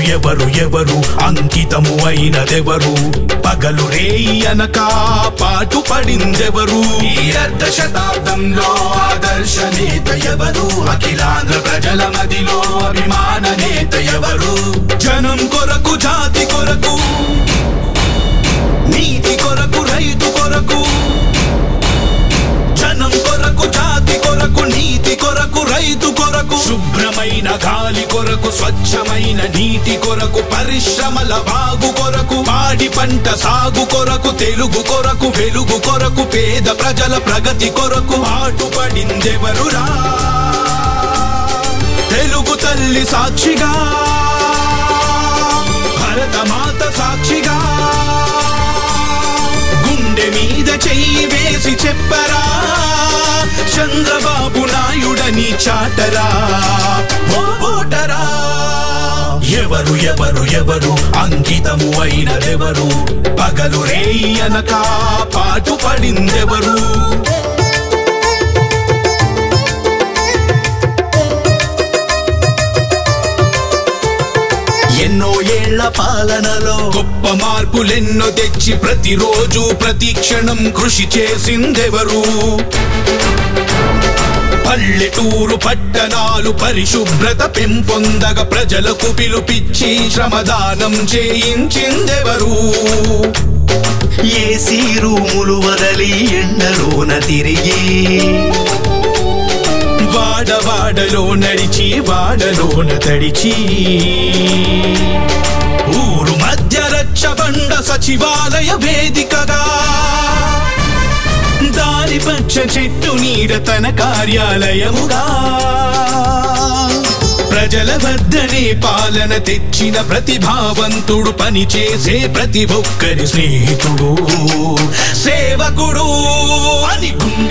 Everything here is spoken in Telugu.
ఎవరు ఎవరు అంకితము అయినదెవరు పగలు రేయి అనక పాటు పడిందెవరు ఈ అర్ధ శతాబ్దంలో ఆదర్శ నేత ఎవరు అఖిలాంధ్ర ప్రజల మదిలో అభిమాన నేత ఎవరు జనం కొరకు జాతి కొరకు నీతి కొరకు రైతు కొరకు జనం కొరకు జాతి కొరకు నీతి కొరకు రైతు కొరకు శుభ్రమైన గాలి కొరకు స్వచ్ఛమైన నీటి కొరకు పరిశ్రమల బాగు కొరకు పాడి పంట సాగు కొరకు తెలుగు కొరకు వెలుగు కొరకు పేద ప్రజల ప్రగతి కొరకు పాటుపడిందెవరురా తెలుగు తల్లి సాక్షిగా భరతమాత సాక్షిగా గుండె మీద చెయ్యి వేసి చెప్పరా చంద్రబాబు నాయుడని చాటరా ఓ ఓటరా ఎవరు ఎవరు ఎవరు అంకితము అయినదెవరు పగలు రేయి అనక పాటు పడిందెవరు ఎన్నో ఏళ్ల పాలనలో గొప్ప మార్పులెన్నో తెచ్చి ప్రతిరోజు ప్రతి క్షణం కృషి చేసిందెవరు పల్లెటూరు పట్టణాలు పరిశుభ్రత పెంపొందగ ప్రజలకు పిలుపిచ్చి శ్రమదానం చేయించిందెవరు ఏసీ రూములు వదలి ఎండలోన తిరిగి వాడవాడలో నడిచి వాడలోన తడిచి ఊరు మధ్య రచ్చబండ సచివాలయ వేదికగా దారి పచ్చ చెట్టు నీడ తన కార్యాలయముగా ప్రజల వద్దనే పాలన తెచ్చిన ప్రతిభావంతుడు పని చేసే ప్రతి ఒక్కరి స్నేహితుడు సేవకుడు అని గుండె